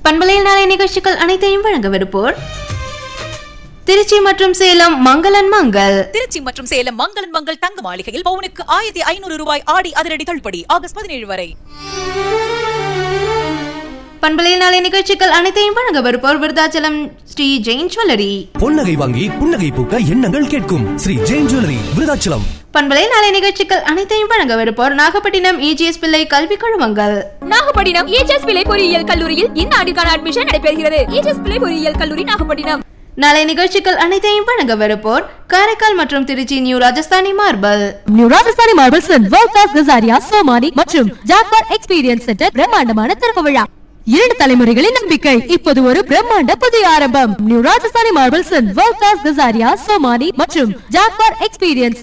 பண்பலையில் நாளை நிகழ்ச்சிகள் அனைத்தையும் வழங்கவிருப்போர் திருச்சி மற்றும் சேலம் மங்களன் மங்கள் திருச்சி மற்றும் சேலம் மங்களன் மங்கள் தங்க மாளிகையில் பவுனுக்கு ஆயிரத்தி ஐநூறு ரூபாய் ஆடி அதிரடி தள்ளுபடி ஆகஸ்ட் பதினேழு வரை பண்பலையில் நாளை நிகழ்ச்சிகள் அனைத்தையும் வழங்கவிருப்போர் விருதாச்சலம் ஸ்ரீ ஜெயின் ஜுவல்லரி பொன்னகை வாங்கி புன்னகை பூக்க எண்ணங்கள் கேட்கும் ஸ்ரீ ஜெயின் ஜுவல்லரி விருதாச்சலம் பண்பலை நாளை நிகழ்ச்சிகள் அனைத்தையும் வழங்கவிருப்போர் நாகப்பட்டினம் இஜிஎஸ் பிள்ளை கல்வி குழுமங்கள் நாகப்பட்டினம் ஏஜஸ் பிள்ளை பொறியியல் கல்லூரியில் இந்த ஆண்டுக்கான அட்மிஷன் நடைபெறுகிறது ஏஜஸ் பிள்ளை பொறியியல் கல்லூரி நாகப்பட்டினம் நாளை நிகழ்ச்சிகள் அனைத்தையும் வழங்கவிருப்போர் காரைக்கால் மற்றும் Trichy new Rajasthani marble new Rajasthani marbles world class Kajaria Somany மற்றும் ஜாக்வார் எக்ஸ்பீரியன்ஸ் சென்டர் பிரம்மாண்டமான திறப்பு விழா இரண்டு தலைமுறைகளின் நம்பிக்கை இப்போது ஒரு பிரம்மாண்ட புதிய ஆரம்பம் new Rajasthani marbles world class Kajaria Somany மற்றும் ஜாக்வார் எக்ஸ்பீரியன்ஸ்